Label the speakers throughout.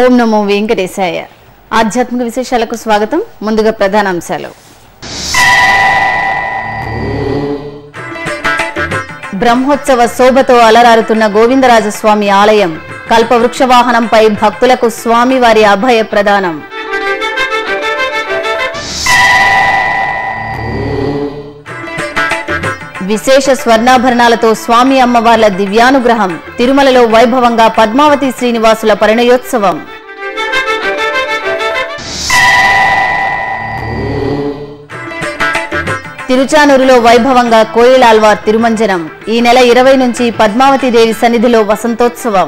Speaker 1: ఓం నమో వెంకటేశాయ ఆధ్యాత్మిక విశేషాలకు స్వాగతం ముందుగా ప్రధాన అంశాలు బ్రహ్మోత్సవ శోభతో అలరారుతున్న గోవిందరాజస్వామి ఆలయం కల్పవృక్ష వాహనంపై భక్తులకు స్వామివారి అభయ ప్రదానం విశేష స్వర్ణాభరణాలతో స్వామి అమ్మవార్ల దివ్యానుగ్రహం తిరుమలలో వైభవంగా పద్మావతి శ్రీనివాసుల పరిణయోత్సవం తిరుచానూరులో వైభవంగా కోయిలాల్వార్ తిరుమంజనం ఈ నెల ఇరవై నుంచి పద్మావతి దేవి సన్నిధిలో వసంతోత్సవం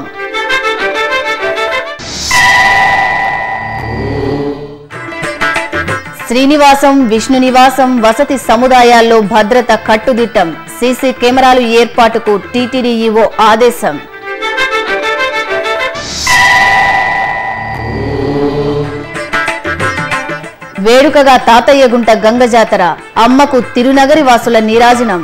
Speaker 1: శ్రీనివాసం విష్ణు నివాసం వసతి సముదాయాల్లో భద్రత కట్టుదిట్టం సీసీ కెమెరాలు ఏర్పాటుకు టీటీడీ ఈవో ఆదేశం వేడుకగా తాతయ్యగుంట గంగ జాతర అమ్మకు తిరునగరి వాసుల నీరాజనం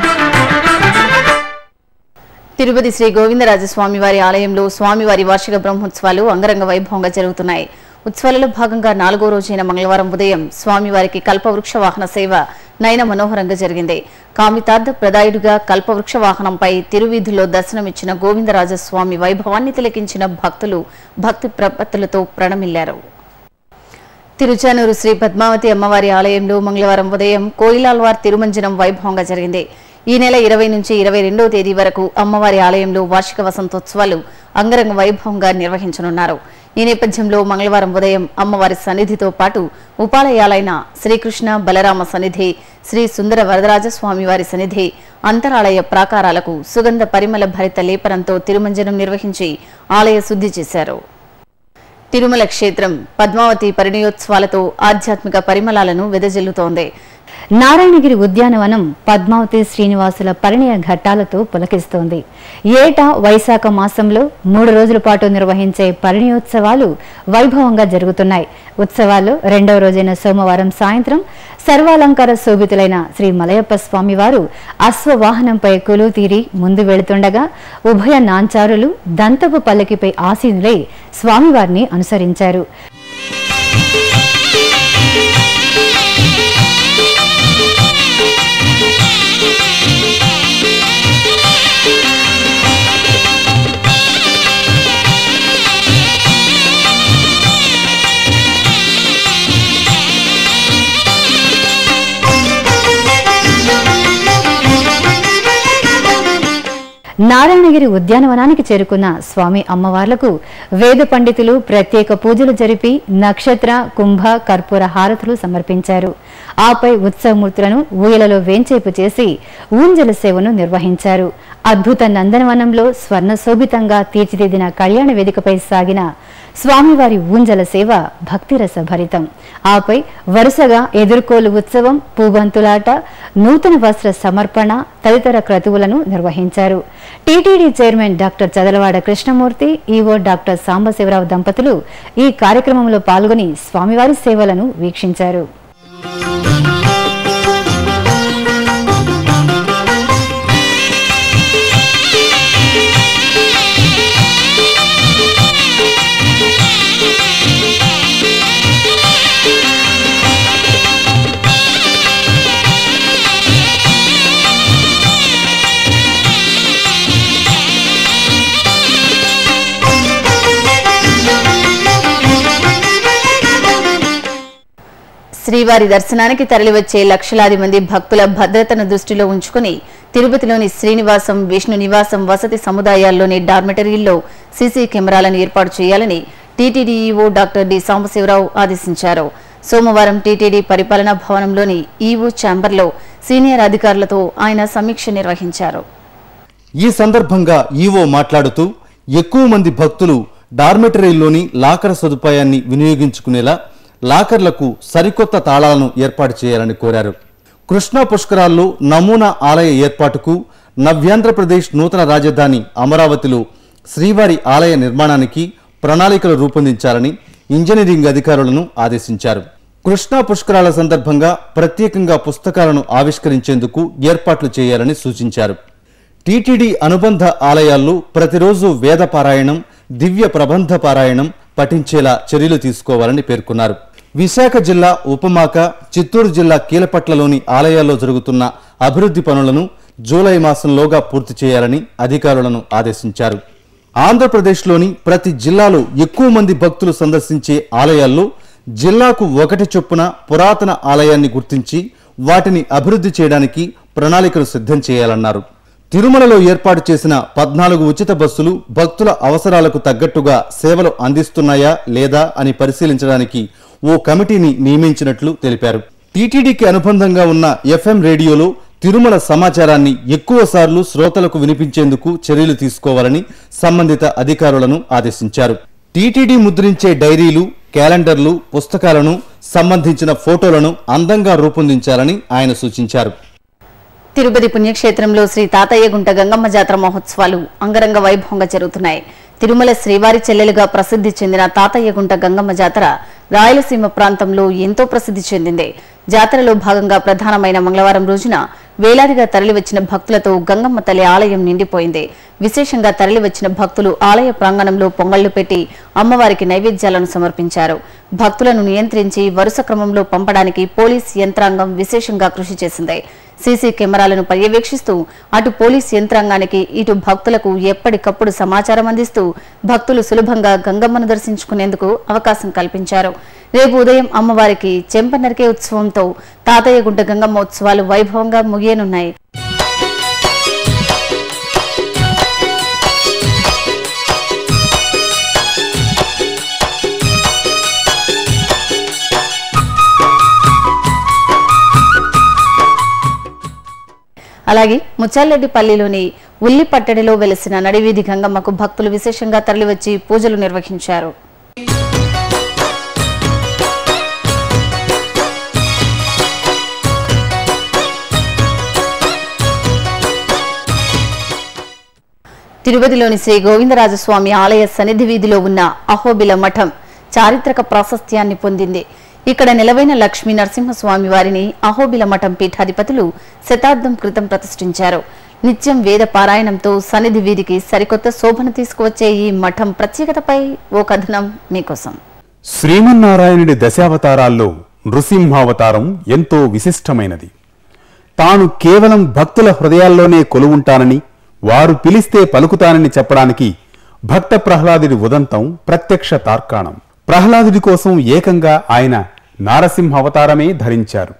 Speaker 1: తిరుపతి శ్రీ గోవిందరాజస్వామి వారి ఆలయంలో స్వామివారి వార్షిక బ్రహ్మోత్సవాలు అంగరంగ వైభవంగా జరుగుతున్నాయి ఉత్సవాలలో భాగంగా నాలుగో రోజైన మంగళవారం ఉదయం స్వామివారికి కల్పవృక్ష వాహన సేవ నయన మనోహరంగా జరిగింది కామితార్థ ప్రదాయుడిగా కల్పవృక్ష వాహనంపై తిరువీధుల్లో దర్శనమిచ్చిన గోవిందరాజస్వామి వైభవాన్ని తిలకించిన భక్తులు భక్తి ప్రపత్తులతో ప్రణమిల్లారు తిరుచానూరు శ్రీ పద్మావతి అమ్మవారి ఆలయంలో మంగళవారం ఉదయం కోయిలాల్వార్ తిరుమంజనం వైభవంగా జరిగింది ఈ నెల ఇరవై నుంచి ఇరవై రెండవ తేదీ వరకు అమ్మవారి ఆలయంలో వార్షిక వసంతోత్సవాలు అంగరంగ వైభవంగా నిర్వహించనున్నారు ఈ నేపథ్యంలో మంగళవారం ఉదయం అమ్మవారి సన్నిధితో పాటు ఉపాలయాలైన శ్రీకృష్ణ బలరామ సన్నిధి శ్రీ సుందర వరదరాజస్వామి వారి సన్నిధి అంతరాలయ ప్రాకారాలకు సుగంధ పరిమళ భరిత లేపనంతో తిరుమంజనం నిర్వహించి ఆలయ శుద్ధి చేశారు తిరుమల క్షేత్రం పద్మావతి పరిణయోత్సవాలతో ఆధ్యాత్మిక పరిమళాలను వెదజల్లుతోంది
Speaker 2: నారాయణగిరి ఉద్యానవనం పద్మావతి శ్రీనివాసుల పరిణయ ఘట్టాలతో పులకిస్తోంది ఏటా వైశాఖ మాసంలో మూడు రోజుల పాటు నిర్వహించే పరిణయోత్సవాలు వైభవంగా జరుగుతున్నాయి ఉత్సవాల్లో రెండవ రోజైన సోమవారం సాయంత్రం సర్వాలంకార శోభితులైన శ్రీ మలయప్ప స్వామివారు అశ్వవాహనంపై కొలువు తీరి ముందు వెళుతుండగా ఉభయ నాంచారులు దంతపు పల్లకిపై ఆసీనులై స్వామివారిని అనుసరించారు నారాయణగిరి ఉద్యానవనానికి చేరుకున్న స్వామి అమ్మవార్లకు వేద పండితులు ప్రత్యేక పూజలు జరిపి నక్షత్ర కుంభ కర్పూర హారతులు సమర్పించారు ఆపై ఉత్సవమూర్తులను ఊయలలో వేంచేపు చేసి ఊంజల సేవను నిర్వహించారు అద్భుత నందనవనంలో స్వర్ణ శోభితంగా తీర్చిదిద్దిన కళ్యాణ వేదికపై సాగిన స్వామివారి ఊంజల సేవ భక్తిరస భరితం ఆపై వరుసగా ఎదుర్కోలు ఉత్సవం పూబంతులాట నూతన వస్త్ర సమర్పణ తదితర క్రతువులను నిర్వహించారు TTD chairman doctor Chadalavada Krishnamurthy EO doctor Sambasivarao దంపతులు ఈ కార్యక్రమంలో పాల్గొని స్వామివారి సేవలను వీక్షించారు
Speaker 1: శ్రీవారి దర్శనానికి తరలివచ్చే లక్షలాది మంది భక్తుల భద్రతను దృష్టిలో ఉంచుకుని తిరుపతిలోని శ్రీనివాసం విష్ణు నివాసం వసతి సముదాయాల్లోని డార్మెటరీల్లో సీసీ కెమెరాలను ఏర్పాటు చేయాలని TTD EO doctor D Sambasivarao ఆదేశించారు సోమవారం టీటీడీ పరిపాలనా భవనంలోని ఈవో ఛాంబర్లో సీనియర్ అధికారులతో ఆయన సమీక్ష నిర్వహించారు
Speaker 3: ఈ సందర్భంగా ఈవో మాట్లాడుతూ ఎక్కువ మంది భక్తులు డార్మెటరీలోని లాకర్ సదుపాయాన్ని వినియోగించుకునేలా లాకర్లకు సరికొత్త తాళాలను ఏర్పాటు చేయాలని కోరారు కృష్ణా పుష్కరాల్లో నమూనా ఆలయ ఏర్పాటుకు నవ్యాంధ్రప్రదేశ్ నూతన రాజధాని అమరావతిలో శ్రీవారి ఆలయ నిర్మాణానికి ప్రణాళికలు రూపొందించాలని ఇంజనీరింగ్ అధికారులను ఆదేశించారు కృష్ణా పుష్కరాల సందర్భంగా ప్రత్యేకంగా పుస్తకాలను ఆవిష్కరించేందుకు ఏర్పాట్లు చేయాలని సూచించారు టీటీడీ అనుబంధ ఆలయాల్లో ప్రతిరోజు వేద పారాయణం దివ్య ప్రబంధ పారాయణం పఠించేలా చర్యలు తీసుకోవాలని పేర్కొన్నారు విశాఖ జిల్లా ఉపమాక చిత్తూరు జిల్లా కీలపట్లలోని ఆలయాల్లో జరుగుతున్న అభివృద్ధి పనులను జూలై మాసంలోగా పూర్తి చేయాలని అధికారులను ఆదేశించారు ఆంధ్రప్రదేశ్లోని ప్రతి జిల్లాలో ఎక్కువ మంది భక్తులు సందర్శించే ఆలయాల్లో జిల్లాకు ఒకటి చొప్పున పురాతన ఆలయాన్ని గుర్తించి వాటిని అభివృద్ధి చేయడానికి ప్రణాళికలు సిద్ధం చేయాలన్నారు తిరుమలలో ఏర్పాటు చేసిన పద్నాలుగు ఉచిత బస్సులు భక్తుల అవసరాలకు తగ్గట్టుగా సేవలు అందిస్తున్నాయా లేదా అని పరిశీలించడానికి ఓ కమిటీని నియమించినట్లు తెలిపారు టీటీడీకి అనుబంధంగా ఉన్న ఎఫ్ఎం రేడియోలో తిరుమల సమాచారాన్ని ఎక్కువ సార్లు శ్రోతలకు వినిపించేందుకు చర్యలు తీసుకోవాలని సంబంధిత అధికారులను ఆదేశించారు టీటీడీ ముద్రించే డైరీలు క్యాలెండర్లు పుస్తకాలను సంబంధించిన ఫోటోలను అందంగా రూపొందించాలని ఆయన సూచించారు
Speaker 1: తిరుపతి పుణ్యక్షేత్రంలో శ్రీ తాతయ్య గుంట గంగమ్మ జాతర మహోత్సవాలు అంగరంగ వైభవంగా జరుగుతున్నాయి తిరుమల శ్రీవారి చెల్లెలుగా ప్రసిద్ధి చెందిన తాతయ్య గుంట గంగమ్మ జాతర రాయలసీమ ప్రాంతంలో ఎంతో ప్రసిద్ధి చెందింది జాతరలో భాగంగా ప్రధానమైన మంగళవారం రోజున వేలాదిగా తరలివచ్చిన భక్తులతో గంగమ్మ తల్లి ఆలయం నిండిపోయింది విశేషంగా తరలివచ్చిన భక్తులు ఆలయ ప్రాంగణంలో పొంగళ్లు పెట్టి అమ్మవారికి నైవేద్యాలను సమర్పించారు భక్తులను నియంత్రించి వరుస క్రమంలో పంపడానికి పోలీస్ యంత్రాంగం విశేషంగా కృషి చేసింది సీసీ కెమెరాలను పర్యవేక్షిస్తూ అటు పోలీస్ యంత్రాంగానికి ఇటు భక్తులకు ఎప్పటికప్పుడు సమాచారం అందిస్తూ భక్తులు సులభంగా గంగమ్మను దర్శించుకునేందుకు అవకాశం కల్పించారు రేపు ఉదయం అమ్మవారికి చెంప నరికే ఉత్సవంతో తాతయ్య గుంట గంగమ్మ ఉత్సవాలు వైభవంగా ముగియనున్నాయి అలాగే ముచ్చాలరెడ్డిపల్లిలోని ఉల్లి పట్టడిలో వెలిసిన నడివీధి గంగమ్మకు భక్తులు విశేషంగా తరలివచ్చి పూజలు నిర్వహించారు తిరుపతిలోని శ్రీ గోవిందరాజస్వామి ఆలయ సన్నిధి వీధిలో ఉన్న అహోబిల మఠం చారిత్రక ప్రాశస్త్యాన్ని పొందింది ఇక్కడ నిలవైన లక్ష్మీ నరసింహస్వామి వారిని అహోబిల మఠం పీఠాధిపతులు శతాబ్దం క్రితం ప్రతిష్ఠించారు నిత్యం వేద పారాయణంతో సన్నిధి వీధికి సరికొత్త శోభను తీసుకువచ్చే ఈ మఠం ప్రత్యేకతపై ఓ కథనం మీకోసం
Speaker 4: శ్రీమన్నారాయణుడి దశావతారాల్లో నృసింహావతారం ఎంతో విశిష్టమైనది తాను కేవలం భక్తుల హృదయాల్లోనే కొలువుంటానని వారు పిలిస్తే పలుకుతానని చెప్పడానికి భక్త ప్రహ్లాదుడి ఉదంతం ప్రత్యక్ష తార్కాణం ప్రహ్లాదుడి కోసం ఏకంగా ఆయన నారసింహ అవతారమే ధరించారు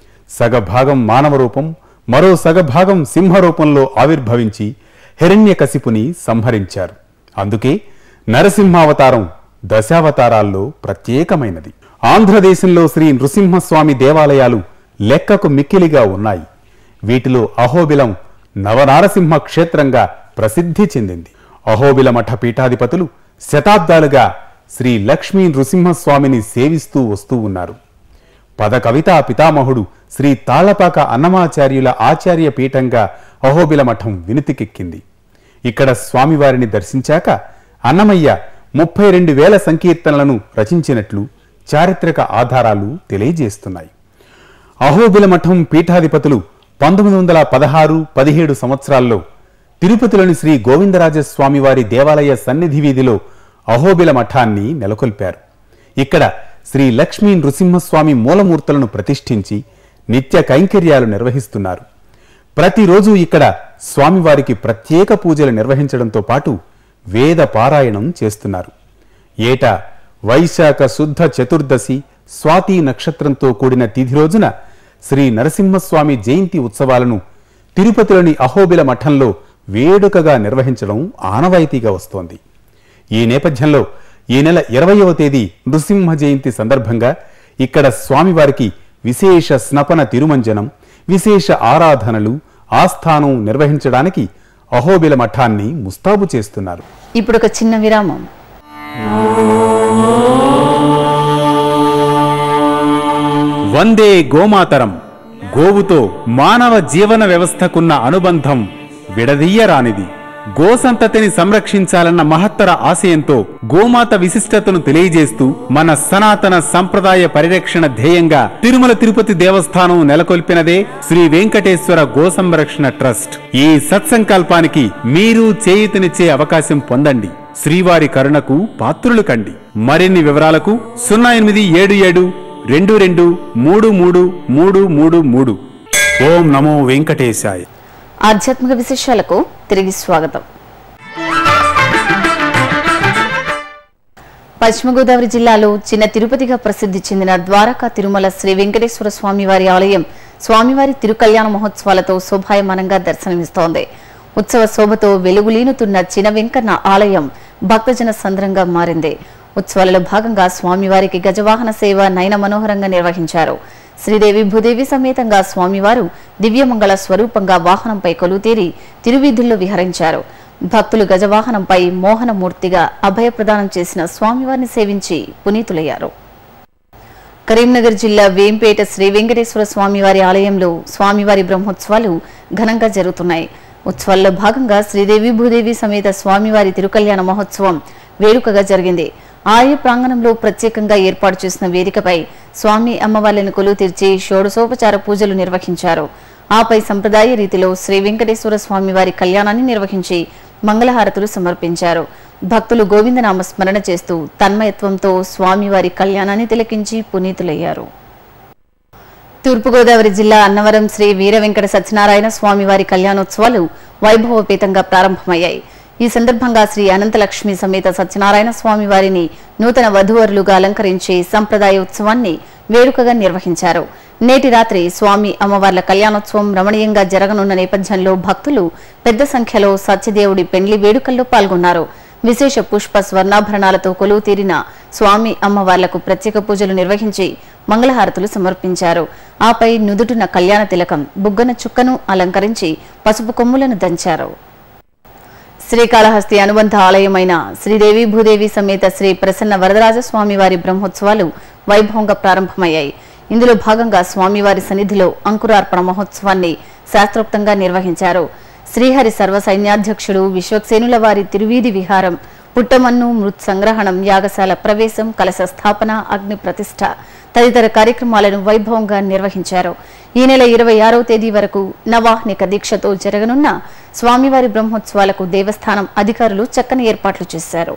Speaker 4: సగభాగం మానవ రూపం మరో సగభాగం సింహ రూపంలో ఆవిర్భవించి హిరణ్యకశిపుని సంహరించారు అందుకే నరసింహావతారం దశావతారాల్లో ప్రత్యేకమైనది ఆంధ్రదేశంలో శ్రీ నృసింహస్వామి దేవాలయాలు లెక్కకు మిక్కిలిగా ఉన్నాయి వీటిలో అహోబిలం నవనారసింహ క్షేత్రంగా ప్రసిద్ధి చెందింది అహోబిల మఠ పీఠాధిపతులు శతాబ్దాలుగా శ్రీ లక్ష్మీ నృసింహస్వామిని సేవిస్తూ వస్తూ ఉన్నారు పద కవితా పితామహుడు శ్రీ తాళ్లపాక అన్నమాచార్యుల ఆచార్య పీఠంగా అహోబిల మఠం వినుతికెక్కింది ఇక్కడ స్వామివారిని దర్శించాక అన్నమయ్య ముప్పై రెండు వేల సంకీర్తనలను రచించినట్లు చారిత్రక ఆధారాలు తెలియజేస్తున్నాయి అహోబిల మఠం పీఠాధిపతులు పంతొమ్మిది వందల పదహారు పదిహేడు సంవత్సరాల్లో తిరుపతిలోని శ్రీ గోవిందరాజస్వామివారి దేవాలయ సన్నిధి వీధిలో అహోబిల మఠాన్ని నెలకొల్పారు ఇక్కడ శ్రీ లక్ష్మీ నృసింహస్వామి మూలమూర్తులను ప్రతిష్ఠించి నిత్య కైంకర్యాలు నిర్వహిస్తున్నారు ప్రతిరోజు ఇక్కడ స్వామివారికి ప్రత్యేక పూజలు నిర్వహించడంతో పాటు వేద పారాయణం చేస్తున్నారు ఏటా వైశాఖ శుద్ధ చతుర్దశి స్వాతి నక్షత్రంతో కూడిన తిథి రోజున శ్రీ నరసింహస్వామి జయంతి ఉత్సవాలను తిరుపతిలోని అహోబిల మఠంలో వేడుకగా నిర్వహించడం ఆనవాయితీగా వస్తోంది ఈ నేపథ్యంలో ఈ నెల ఇరవయవ తేదీ నృసింహ జయంతి సందర్భంగా ఇక్కడ స్వామివారికి విశేష స్నపన తిరుమంజనం విశేష ఆరాధనలు ఆస్థానం నిర్వహించడానికి అహోబిల మఠాన్ని ముస్తాబు చేస్తున్నారు
Speaker 1: ఇప్పుడు ఒక చిన్న విరామం
Speaker 4: వందే గోమాతరం గోవుతో మానవ జీవన వ్యవస్థకున్న అనుబంధం విడదీయరానిది గోసంతతిని సంరక్షించాలన్న మహత్తర ఆశయంతో గోమాత విశిష్టతను తెలియజేస్తూ మన సనాతన సంప్రదాయ పరిరక్షణ ధ్యేయంగా తిరుమల తిరుపతి దేవస్థానం నెలకొల్పినదే శ్రీ వెంకటేశ్వర గో సంరక్షణ ట్రస్ట్ ఈ సత్సంకల్పానికి మీరు చేయూతనిచ్చే అవకాశం పొందండి శ్రీవారి కరుణకు పాత్రులు కండి మరిన్ని వివరాలకు సున్నా ఎనిమిది ఏడు ఏడు రెండు రెండు మూడు మూడు మూడు మూడు మూడు ఓం నమో వెంకటేశాయ
Speaker 1: ఆధ్యాత్మిక విశేషాలకు తిరిగి స్వాగతం పశ్చిమ గోదావరి జిల్లాలో చిన్న తిరుపతిగా ప్రసిద్ధి చెందిన ద్వారకా తిరుమల శ్రీ వెంకటేశ్వర స్వామివారి ఆలయం స్వామివారి తిరుకల్యాణ మహోత్సవాలతో శోభాయమానంగా దర్శనమిస్తోంది ఉత్సవ శోభతో వెలుగులీనుతున్న చిన వెంకన్న ఆలయం భక్తజన సంద్రంగా మారింది ఉత్సవాలలో భాగంగా స్వామివారికి గజవాహన సేవ నయన మనోహరంగా నిర్వహించారు శ్రీదేవి భూదేవి సమేతంగా స్వామివారు దివ్యమంగళ స్వరూపంగా వాహనంపై కొలుతీరి తిరువీధుల్లో విహరించారు భక్తులు గజవాహనంపై మోహనమూర్తిగా అభయప్రదానం చేసిన స్వామివారిని సేవించి పునీతులయ్యారు కరీంనగర్ జిల్లా వేంపేట శ్రీ వెంకటేశ్వర స్వామివారి ఆలయంలో స్వామివారి బ్రహ్మోత్సవాలు ఘనంగా జరుగుతున్నాయి ఉత్సవాల్లో భాగంగా శ్రీదేవి భూదేవి సమేత స్వామివారి తిరుకల్యాణ మహోత్సవం వేడుకగా జరిగింది ఆలయ ప్రాంగణంలో ప్రత్యేకంగా ఏర్పాటు చేసిన వేదికపై స్వామి అమ్మవార్లను కొలువు తీర్చి షోడశోపచార పూజలు నిర్వహించారు ఆపై సంప్రదాయ రీతిలో శ్రీ వెంకటేశ్వర స్వామివారి కళ్యాణాన్ని నిర్వహించి మంగళహారతులు సమర్పించారు భక్తులు గోవిందనామ స్మరణ చేస్తూ తన్మయత్వంతో స్వామివారి కళ్యాణాన్ని తిలకించి పునీతులయ్యారు తూర్పుగోదావరి జిల్లా అన్నవరం శ్రీ వీర వెంకట సత్యనారాయణ స్వామివారి కళ్యాణోత్సవాలు వైభవపేతంగా ప్రారంభమయ్యాయి ఈ సందర్భంగా శ్రీ అనంతలక్ష్మి సమేత సత్యనారాయణ స్వామి వారిని నూతన వధూవరులుగా అలంకరించి సంప్రదాయ ఉత్సవాన్ని వేడుకగా నిర్వహించారు నేటి రాత్రి స్వామి అమ్మవార్ల కళ్యాణోత్సవం రమణీయంగా జరగనున్న నేపథ్యంలో భక్తులు పెద్ద సంఖ్యలో సత్యదేవుడి పెండ్లి వేడుకల్లో పాల్గొన్నారు విశేష పుష్ప స్వర్ణాభరణాలతో కొలువు తీరిన స్వామి అమ్మవార్లకు ప్రత్యేక పూజలు నిర్వహించి మంగళహారతులు సమర్పించారు ఆపై నుదుటిన కళ్యాణ తిలకం బుగ్గన చుక్కను అలంకరించి పసుపు కొమ్ములను దంచారు శ్రీకాళహస్తి అనుబంధ ఆలయమైన శ్రీదేవి భూదేవి సమేత శ్రీ ప్రసన్న వరదరాజ స్వామివారి బ్రహ్మోత్సవాలు వైభవంగా ప్రారంభమయ్యాయి ఇందులో భాగంగా స్వామివారి సన్నిధిలో అంకురార్పణ మహోత్సవాన్ని శాస్త్రోక్తంగా నిర్వహించారు శ్రీహరి సర్వ సైన్యాధ్యక్షుడు విశ్వక్సేనుల వారి తిరువీధి విహారం పుట్టమన్ను మృత్ సంగ్రహణం యాగశాల ప్రవేశం కలశ స్థాపన అగ్ని ప్రతిష్ఠ తదితర కార్యక్రమాలను వైభవంగా నిర్వహించారు ఈ నెల ఇరవై ఆరవ తేదీ వరకు నవాహ్నిక దీక్షతో జరగనున్న స్వామివారి బ్రహ్మోత్సవాలకు దేవస్థానం అధికారులు చక్కని ఏర్పాట్లు చేశారు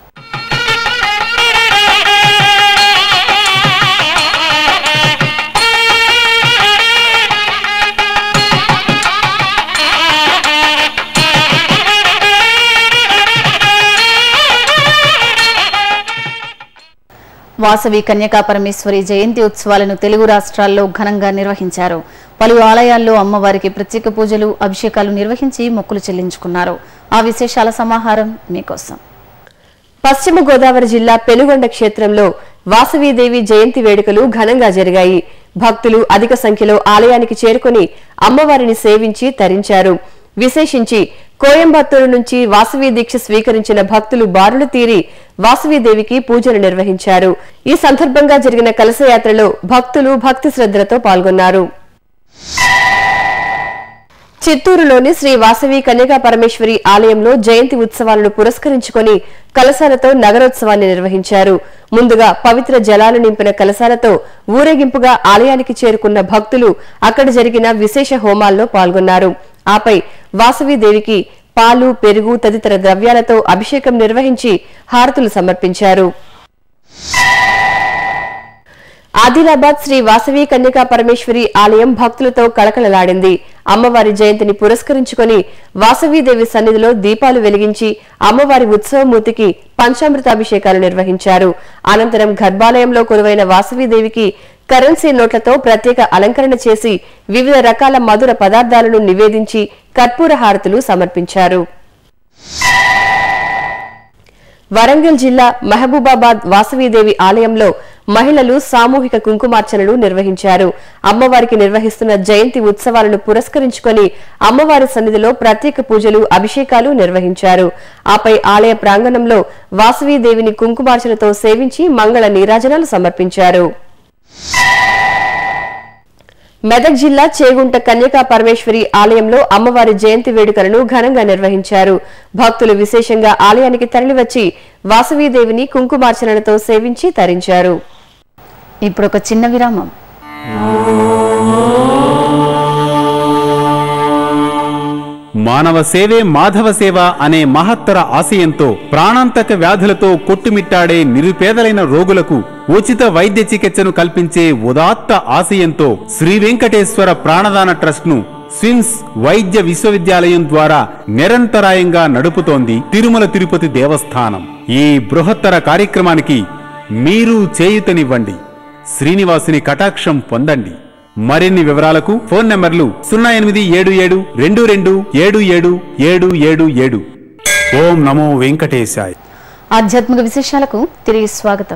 Speaker 1: వాసవి కన్యకా పరమేశ్వరి జయంతి ఉత్సవాలను తెలుగు రాష్ట్రాల్లో ఘనంగా నిర్వహించారు పలు ఆలయాల్లో అమ్మవారికి ప్రత్యేక పూజలు అభిషేకాలు నిర్వహించి మొక్కులు చెల్లించుకున్నారు ఆ విశేషాల సమాహారం మీకోసం
Speaker 5: పశ్చిమ గోదావరి జిల్లా పెనుగొండ క్షేత్రంలో వాసవీదేవి జయంతి వేడుకలు ఘనంగా జరిగాయి భక్తులు అధిక సంఖ్యలో ఆలయానికి చేరుకుని అమ్మవారిని సేవించి తరించారు విశేషించి కోయంబత్తూరు నుంచి వాసవి దీక్ష స్వీకరించిన భక్తులు బారులు తీరి వాసవీదేవికి పూజలు నిర్వహించారు ఈ సందర్భంగా జరిగిన కలశయాత్రలో భక్తులు భక్తి శ్రద్ధలతో పాల్గొన్నారు చిత్తూరులోని శ్రీ వాసవి కన్యకా పరమేశ్వరి ఆలయంలో జయంతి ఉత్సవాలను పురస్కరించుకొని కలశాలతో నగరోత్సవాన్ని నిర్వహించారు ముందుగా పవిత్ర జలాలు నింపిన కలశాలతో ఊరేగింపుగా ఆలయానికి చేరుకున్న భక్తులు అక్కడ జరిగిన విశేష హోమాల్లో పాల్గొన్నారు ఆపై వాసవీదేవికి పాలు పెరుగు తదితర ద్రవ్యాలతో అభిషేకం నిర్వహించి హారతులు సమర్పించారు ఆదిలాబాద్ శ్రీ వాసవి కన్యకా పరమేశ్వరి ఆలయం భక్తులతో కళకళలాడింది అమ్మవారి జయంతిని పురస్కరించుకొని వాసవీదేవి సన్నిధిలో దీపాలు వెలిగించి అమ్మవారి ఉత్సవమూర్తికి పంచామృతాభిషేకాలు నిర్వహించారు అనంతరం గర్భాలయంలో కొలువైన వాసవీదేవికి కరెన్సీ నోట్లతో ప్రత్యేక అలంకరణ చేసి వివిధ రకాల మధుర పదార్థాలను నివేదించి కర్పూర హారతులు సమర్పించారు వరంగల్ జిల్లా మహబూబాబాద్ వాసవీదేవి ఆలయంలో మహిళలు సామూహిక కుంకుమార్చనలు నిర్వహించారు అమ్మవారికి నిర్వహిస్తున్న జయంతి ఉత్సవాలను పురస్కరించుకొని అమ్మవారి సన్నిధిలో ప్రత్యేక పూజలు అభిషేకాలు నిర్వహించారు ఆపై ఆలయ ప్రాంగణంలో వాసవీదేవిని కుంకుమార్చనతో సేవించి మంగళ నీరాజనాలు సమర్పించారు మెదక్ జిల్లా చేగుంట కన్యకా పరమేశ్వరి ఆలయంలో అమ్మవారి జయంతి వేడుకలను ఘనంగా నిర్వహించారు భక్తులు విశేషంగా ఆలయానికి తరలివచ్చి వాసవీదేవిని కుంకుమార్చనలతో సేవించి తరించారు
Speaker 1: ఇప్పుడు ఒక చిన్న విరామం
Speaker 4: మానవ సేవే మాధవ సేవ అనే మహత్తర ఆశయంతో ప్రాణాంతక వ్యాధులతో కొట్టుమిట్టాడే నిరుపేదలైన రోగులకు ఉచిత వైద్య చికిత్సను కల్పించే ఉదాత్త ఆశయంతో శ్రీ వెంకటేశ్వర ప్రాణదాన ట్రస్ట్ ను స్విమ్స్ వైద్య విశ్వవిద్యాలయం ద్వారా నిరంతరాయంగా నడుపుతోంది తిరుమల తిరుపతి దేవస్థానం ఈ బృహత్తర కార్యక్రమానికి మీరు చేయుతనివ్వండి శ్రీనివాసుని కటాక్షం పొందండి మరిన్ని వివరాలకు ఫోన్ నంబర్లు సున్నా ఎనిమిది ఏడు ఏడు రెండు రెండు ఏడు ఏడు ఏడు ఏడు ఏడు ఓం నమో వెంకటేశాయ్
Speaker 1: ఆధ్యాత్మిక విశేషాలకు తిరిగి స్వాగతం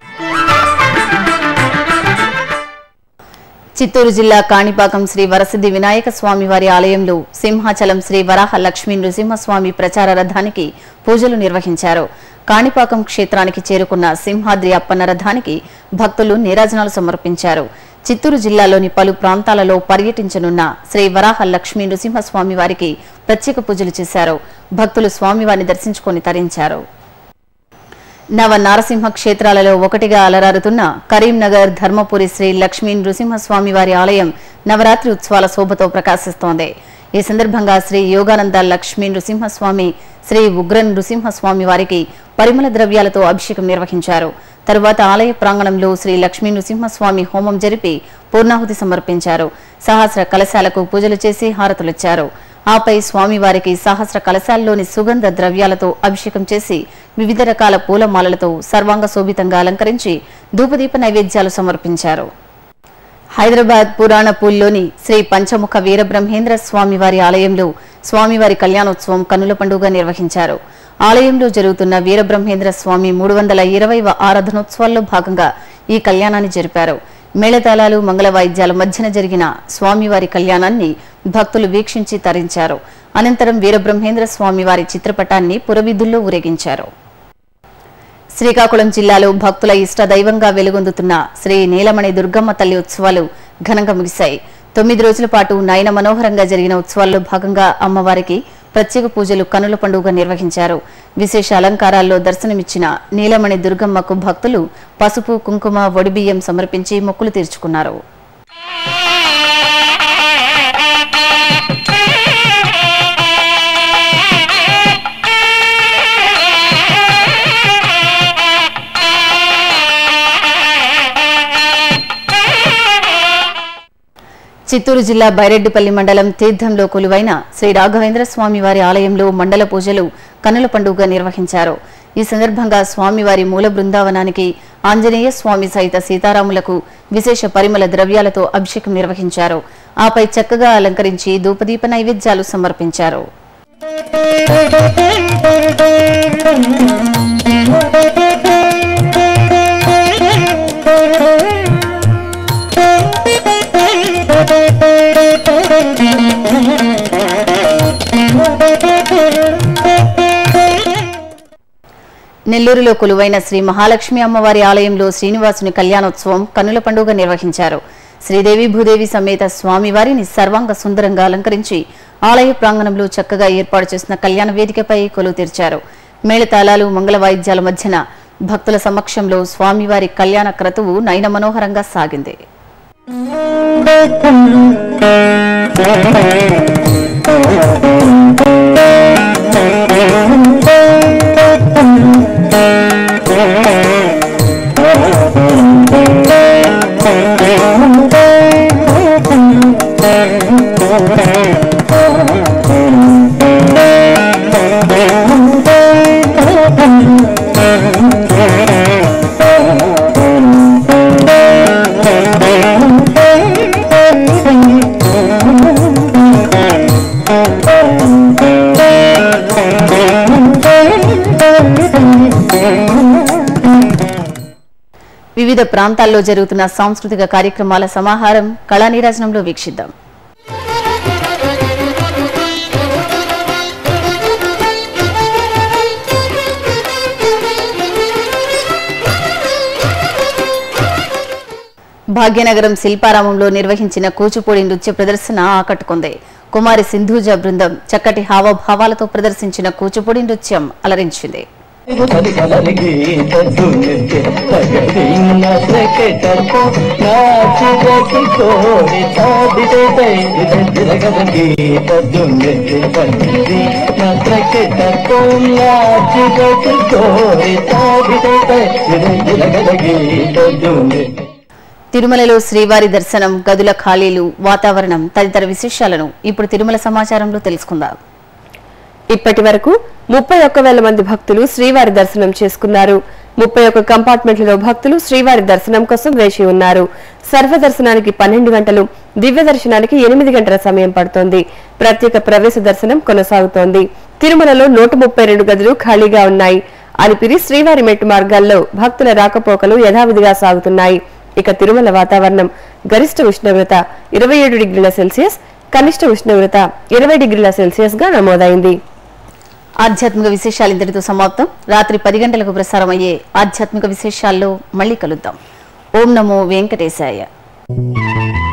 Speaker 1: చిత్తూరు జిల్లా కాణిపాకం శ్రీ వరసిద్ధి వినాయక స్వామి వారి ఆలయంలో సింహాచలం శ్రీ వరాహ లక్ష్మీ నృసింహస్వామి ప్రచార రథానికి పూజలు నిర్వహించారు కాణిపాకం క్షేత్రానికి చేరుకున్న సింహాద్రి అప్పన్న రథానికి భక్తులు నీరాజనాలు సమర్పించారు చిత్తూరు జిల్లాలోని పలు ప్రాంతాలలో పర్యటించనున్న శ్రీ వరాహ లక్ష్మీ నృసింహస్వామి వారికి ప్రత్యేక పూజలు చేశారు భక్తులు స్వామివారిని దర్శించుకొని తరించారు నవ నారసింహ క్షేత్రాలలో ఒకటిగా అలరారుతున్న కరీంనగర్ ధర్మపురి శ్రీ లక్ష్మీ నృసింహస్వామి వారి ఆలయం నవరాత్రి ఉత్సవాల శోభతో ప్రకాశిస్తోంది ఈ సందర్భంగా శ్రీ యోగానంద లక్ష్మీ నృసింహస్వామి శ్రీ ఉగ్ర నృసింహస్వామి వారికి పరిమళ ద్రవ్యాలతో అభిషేకం నిర్వహించారు తరువాత ఆలయ ప్రాంగణంలో శ్రీ లక్ష్మీ నృసింహస్వామి హోమం జరిపి పూర్ణాహుతి సమర్పించారు సహస్ర కలశాలకు పూజలు చేసి హారతులిచ్చారు ఆపై స్వామివారికి సహస్ర కలశాల్లోని సుగంధ ద్రవ్యాలతో అభిషేకం చేసి వివిధ రకాల పూలమాలలతో సర్వాంగ శోభితంగా అలంకరించి ధూపదీప నైవేద్యాలు సమర్పించారు హైదరాబాద్ పురాణపూల్లోని శ్రీ పంచముఖ వీరబ్రహ్మేంద్ర స్వామివారి ఆలయంలో స్వామివారి కళ్యాణోత్సవం కన్నుల పండుగ నిర్వహించారు ఆలయంలో జరుగుతున్న వీరబ్రహ్మేంద్ర స్వామి మూడు వందల ఇరవైవ ఆరాధనోత్సవాల్లో భాగంగా ఈ కళ్యాణాన్ని జరిపారు మేళతాళాలు మంగళ వాయిద్యాల మధ్యన జరిగిన స్వామివారి కళ్యాణాన్ని భక్తులు వీక్షించి తరించారు అనంతరం వీరబ్రహ్మేంద్ర స్వామివారి చిత్రపటాన్ని పురవీధుల్లో ఊరేగించారు శ్రీకాకుళం జిల్లాలో భక్తుల ఇష్ట దైవంగా వెలుగొందుతున్న శ్రీ నీలమణి దుర్గమ్మ తల్లి ఉత్సవాలు ఘనంగా ముగిశాయి తొమ్మిది రోజుల పాటు నయన మనోహరంగా జరిగిన ఉత్సవాల్లో భాగంగా అమ్మవారికి ప్రత్యేక పూజలు కనుల పండుగ నిర్వహించారు విశేష అలంకారాల్లో దర్శనమిచ్చిన నీలమణి దుర్గమ్మకు భక్తులు పసుపు కుంకుమ వడిబియ్యం సమర్పించి మొక్కులు తీర్చుకున్నారు చిత్తూరు జిల్లా బైరెడ్డిపల్లి మండలం తీర్థంలో కొలువైన శ్రీ రాఘవేంద్ర స్వామి వారి ఆలయంలో మండల పూజలు కన్నుల పండుగ నిర్వహించారు ఈ సందర్భంగా స్వామివారి మూల బృందావనానికి ఆంజనేయ స్వామి సహిత సీతారాములకు విశేష పరిమళ ద్రవ్యాలతో అభిషేకం నిర్వహించారు ఆపై చక్కగా అలంకరించి ధూపదీప నైవేద్యాలు సమర్పించారు నెల్లూరులో కొలువైన శ్రీ మహాలక్ష్మి అమ్మవారి ఆలయంలో శ్రీనివాసుని కళ్యాణోత్సవం కన్నుల పండుగ నిర్వహించారు శ్రీదేవి భూదేవి సమేత స్వామివారిని సర్వాంగ సుందరంగా అలంకరించి ఆలయ ప్రాంగణంలో చక్కగా ఏర్పాటు చేసిన కళ్యాణ వేదికపై కొలువు తీర్చారు మేళతాళాలు మంగళ వాయిద్యాల మధ్యన భక్తుల సమక్షంలో స్వామివారి కళ్యాణ క్రతువు నయన మనోహరంగా సాగింది వివిధ ప్రాంతాల్లో జరుగుతున్న సాంస్కృతిక కార్యక్రమాల సమాహారం కళానీరాజనంలో వీక్షిద్దాం భాగ్యనగరం శిల్పారామంలో నిర్వహించిన కూచిపూడి నృత్య ప్రదర్శన ఆకట్టుకుంది కుమారి సింధూజ బృందం చక్కటి హావభావాలతో ప్రదర్శించిన కూచిపూడి నృత్యం అలరించింది తిరుమలలో శ్రీవారి దర్శనం గదుల ఖాళీలు వాతావరణం తదితర విశేషాలను ఇప్పుడు తిరుమల సమాచారంలో తెలుసుకుందాం
Speaker 5: ఇప్పటి వరకు ముప్పై ఒక్క వేల మంది భక్తులు శ్రీవారి దర్శనం చేసుకున్నారు ముప్పై ఒక్క కంపార్ట్మెంట్లలో భక్తులు శ్రీవారి దర్శనం కోసం వేచి ఉన్నారు సర్వ దర్శనానికి పన్నెండు గంటలు దివ్య దర్శనానికి ఎనిమిది గంటల సమయం పడుతోంది ప్రత్యేక ప్రవేశ దర్శనం కొనసాగుతోంది తిరుమలలో నూట ముప్పై రెండు గదులు ఖాళీగా ఉన్నాయి అలిపిరి శ్రీవారి మెట్టు మార్గాల్లో భక్తుల రాకపోకలు యథావిధిగా సాగుతున్నాయి ఇక తిరుమల వాతావరణం గరిష్ట ఉష్ణోగ్రత ఇరవై ఏడు డిగ్రీల సెల్సియస్ కనిష్ట ఉష్ణోగ్రత ఇరవై డిగ్రీల సెల్సియస్ గా నమోదైంది
Speaker 1: ఆధ్యాత్మిక విశేషాలు ఇంతటితో సమాప్తం రాత్రి పది గంటలకు ప్రసారం అయ్యే ఆధ్యాత్మిక విశేషాల్లో మళ్ళీ కలుద్దాం ఓం నమో వెంకటేశాయ